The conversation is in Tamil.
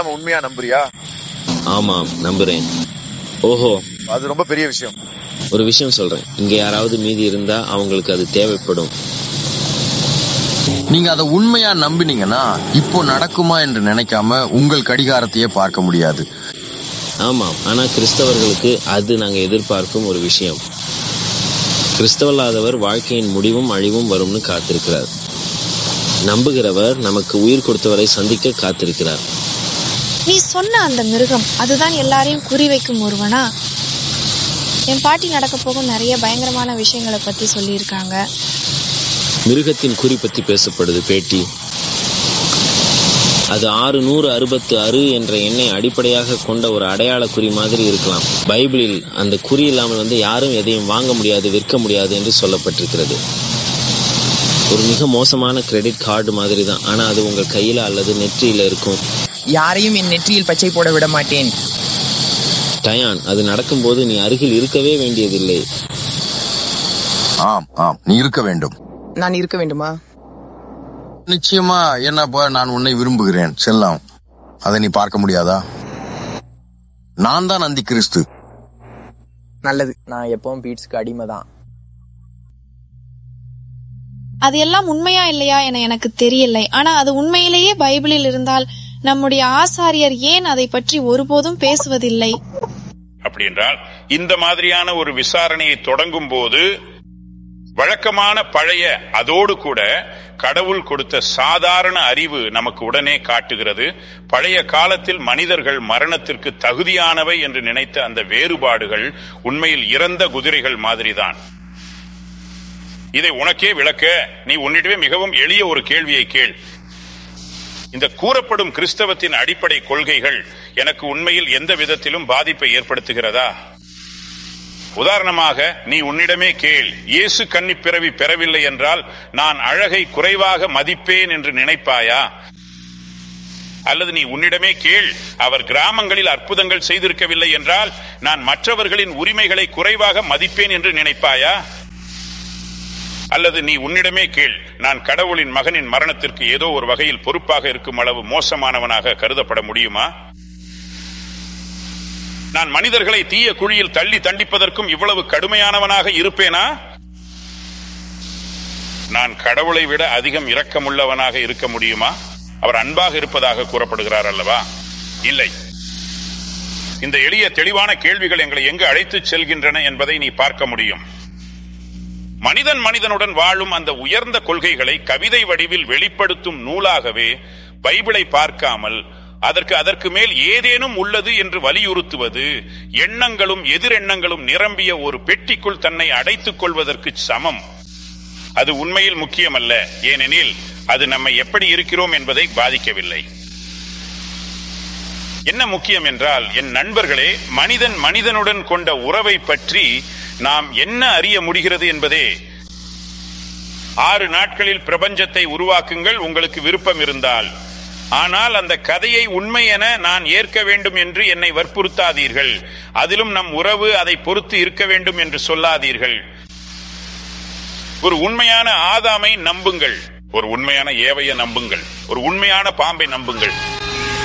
நம்ம உண்மையா நம்புறியா ஆமாம் நம்புறேன் ஓஹோ அது ரொம்ப பெரிய விஷயம் ஒரு விஷயம் சொல்றேன் இங்க யாராவது மீதி இருந்தா அவங்களுக்கு அது தேவைப்படும் நீங்க அதை உண்மையா நம்பினீங்கன்னா இப்போ நடக்குமா என்று நினைக்காம உங்கள் கடிகாரத்தையே பார்க்க முடியாது ஆமாம் ஆனா கிறிஸ்தவர்களுக்கு அது நாங்க எதிர்பார்க்கும் ஒரு விஷயம் கிறிஸ்தவல்லாதவர் வாழ்க்கையின் முடிவும் அழிவும் வரும்னு காத்திருக்கிறார் நம்புகிறவர் நமக்கு உயிர் கொடுத்தவரை சந்திக்க காத்திருக்கிறார் நீ சொன்ன அந்த மிருகம் அதுதான் எல்லாரையும் குறிவைக்கும் ஒருவனா என் பாட்டி நடக்க போகும் நிறைய பயங்கரமான விஷயங்களை பத்தி சொல்லியிருக்காங்க மிருகத்தின் குறி பற்றி பேசப்படுது பேட்டி அது ஆறு நூறு அறுபத்து அறு என்ற எண்ணை அடிப்படையாக கொண்ட ஒரு அடையாள குறி மாதிரி இருக்கலாம் பைபிளில் அந்த குறி இல்லாமல் வந்து யாரும் எதையும் வாங்க முடியாது விற்க முடியாது என்று சொல்லப்பட்டிருக்கிறது ஒரு மிக மோசமான கிரெடிட் கார்டு மாதிரி தான் ஆனா அது உங்க கையில அல்லது நெற்றியில இருக்கும் யாரையும் என் நெற்றியில் பச்சை போட விட மாட்டேன் டயான் அது நடக்கும்போது நீ அருகில் இருக்கவே வேண்டியதில்லை ஆம் ஆம் நீ இருக்க வேண்டும் நான் இருக்க வேண்டுமா நிச்சயமா என்னப்பா நான் உன்னை விரும்புகிறேன் செல்லாம் அதை நீ பார்க்க முடியாதா நான் தான் அந்தி கிறிஸ்து நல்லது நான் எப்பவும் பீட்ஸ்க்கு அடிமை தான் அது எல்லாம் உண்மையா இல்லையா என எனக்கு தெரியலை ஆனா அது உண்மையிலேயே பைபிளில் இருந்தால் நம்முடைய ஆசாரியர் ஏன் அதை பற்றி ஒருபோதும் பேசுவதில்லை அப்படி என்றால் இந்த மாதிரியான ஒரு விசாரணையை தொடங்கும் போது வழக்கமான பழைய அதோடு கூட கடவுள் கொடுத்த சாதாரண அறிவு நமக்கு உடனே காட்டுகிறது பழைய காலத்தில் மனிதர்கள் மரணத்திற்கு தகுதியானவை என்று நினைத்த அந்த வேறுபாடுகள் உண்மையில் இறந்த குதிரைகள் மாதிரிதான் இதை உனக்கே விளக்க நீ உன்னிடமே மிகவும் எளிய ஒரு கேள்வியை கேள் இந்த கூறப்படும் கிறிஸ்தவத்தின் அடிப்படை கொள்கைகள் எனக்கு உண்மையில் எந்த விதத்திலும் பாதிப்பை ஏற்படுத்துகிறதா உதாரணமாக நீ உன்னிடமே கேள் இயேசு கன்னி பிறவி பெறவில்லை என்றால் நான் அழகை குறைவாக மதிப்பேன் என்று நினைப்பாயா அல்லது நீ உன்னிடமே கேள் அவர் கிராமங்களில் அற்புதங்கள் செய்திருக்கவில்லை என்றால் நான் மற்றவர்களின் உரிமைகளை குறைவாக மதிப்பேன் என்று நினைப்பாயா அல்லது நீ உன்னிடமே கேள் நான் கடவுளின் மகனின் மரணத்திற்கு ஏதோ ஒரு வகையில் பொறுப்பாக இருக்கும் அளவு மோசமானவனாக கருதப்பட முடியுமா நான் மனிதர்களை தீய குழியில் தள்ளி தண்டிப்பதற்கும் இவ்வளவு கடுமையானவனாக இருப்பேனா நான் கடவுளை விட அதிகம் இரக்கமுள்ளவனாக இருக்க முடியுமா அவர் அன்பாக இருப்பதாக கூறப்படுகிறார் அல்லவா இல்லை இந்த எளிய தெளிவான கேள்விகள் எங்களை எங்கு அழைத்துச் செல்கின்றன என்பதை நீ பார்க்க முடியும் மனிதன் மனிதனுடன் வாழும் அந்த உயர்ந்த கொள்கைகளை கவிதை வடிவில் வெளிப்படுத்தும் நூலாகவே பைபிளை பார்க்காமல் அதற்கு அதற்கு மேல் ஏதேனும் உள்ளது என்று வலியுறுத்துவது எண்ணங்களும் எதிரெண்ணங்களும் நிரம்பிய ஒரு பெட்டிக்குள் தன்னை அடைத்துக் கொள்வதற்கு சமம் அது உண்மையில் முக்கியமல்ல ஏனெனில் அது நம்மை எப்படி இருக்கிறோம் என்பதை பாதிக்கவில்லை என்ன முக்கியம் என்றால் என் நண்பர்களே மனிதன் மனிதனுடன் கொண்ட உறவை பற்றி நாம் என்ன அறிய முடிகிறது என்பதே ஆறு நாட்களில் பிரபஞ்சத்தை உருவாக்குங்கள் உங்களுக்கு விருப்பம் இருந்தால் ஆனால் அந்த கதையை உண்மை என நான் ஏற்க வேண்டும் என்று என்னை வற்புறுத்தாதீர்கள் அதிலும் நம் உறவு அதை பொறுத்து இருக்க வேண்டும் என்று சொல்லாதீர்கள் ஒரு உண்மையான ஆதாமை நம்புங்கள் ஒரு உண்மையான ஏவைய நம்புங்கள் ஒரு உண்மையான பாம்பை நம்புங்கள்